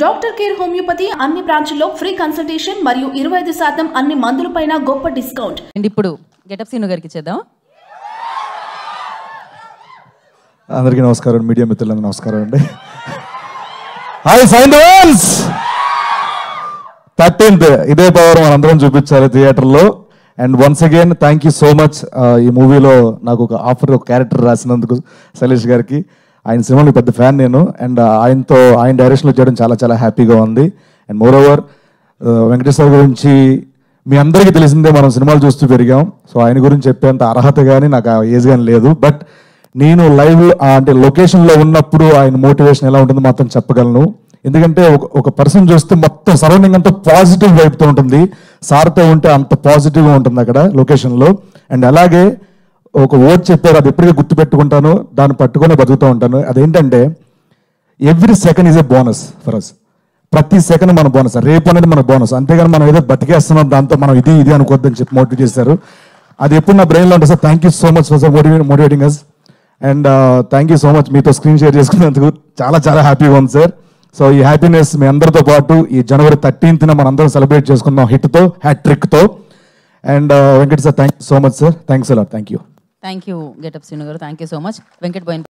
doctor care homeopathy అన్ని బ్రాంచ్ల్లో free consultation మరియు ఇరవై ఐదు శాతం అన్ని మందులపైన గొప్ప డిస్కౌంట్ అండ్ ఇప్పుడు గెటప్ సీను గారికి ఇచ్చేద్దాం అందరికీ నమస్కారం మీడియా మిత్రులందరూ నమస్కారం అండి హాయ్ సైంధవన్స్ థర్టీన్త్ ఇదే పవర్ మనందరం చూపించాలి థియేటర్లో and once again thank you so much ఈ మూవీలో నాకు ఒక ఆఫర్ ఒక క్యారెక్టర్ రాసినందుకు శైలేష్ గారికి ఆయన సినిమాకి పెద్ద ఫ్యాన్ నేను అండ్ ఆయనతో ఆయన డైరెక్షన్లో చేయడం చాలా చాలా హ్యాపీగా ఉంది అండ్ మోర్ ఓవర్ వెంకటేశ్వర గురించి మీ అందరికీ తెలిసిందే మనం సినిమాలు చూస్తూ పెరిగాం సో ఆయన గురించి చెప్పేంత అర్హత కానీ నాకు ఆ ఏజ్ కానీ లేదు బట్ నేను లైవ్ అంటే లొకేషన్లో ఉన్నప్పుడు ఆయన మోటివేషన్ ఎలా ఉంటుందో మాత్రం చెప్పగలను ఎందుకంటే ఒక ఒక పర్సన్ చూస్తే మొత్తం సరౌండింగ్ అంతా పాజిటివ్ వైపుతో ఉంటుంది సార్తో ఉంటే అంత పాజిటివ్గా ఉంటుంది అక్కడ లొకేషన్లో అండ్ అలాగే ఒక ఓట్ చెప్పారు అది ఎప్పటికీ గుర్తు పెట్టుకుంటాను దాన్ని పట్టుకొని బతుకుతూ ఉంటాను అదేంటంటే every second is a bonus for us ప్రతి సెకండ్ మన బోనస్ రేపు అనేది మన బోనస్ అంతేగాని మనం ఏదో బతికేస్తున్నాం దాంతో మనం ఇది ఇది అనుకోవద్దని చెప్పి మోటివేట్ చేశారు అది ఎప్పుడు నా బ్రెయిన్లో ఉంటుంది sir thank you so much for sir motivate motivating us and thank you so much మీతో స్క్రీన్ షేర్ చేసుకున్నందుకు చాలా చాలా హ్యాపీగా ఉంది సార్ సో ఈ హ్యాపీనెస్ మీ అందరితో పాటు ఈ జనవరి థర్టీన్త్న మనందరం సెలబ్రేట్ చేసుకుందాం హిట్తో హ్యాట్ ట్రిక్తో and Venkat sir thank you so much sir thanks a lot thank you thank you getup Seenu గారు thank you so much Venkat బోయిన్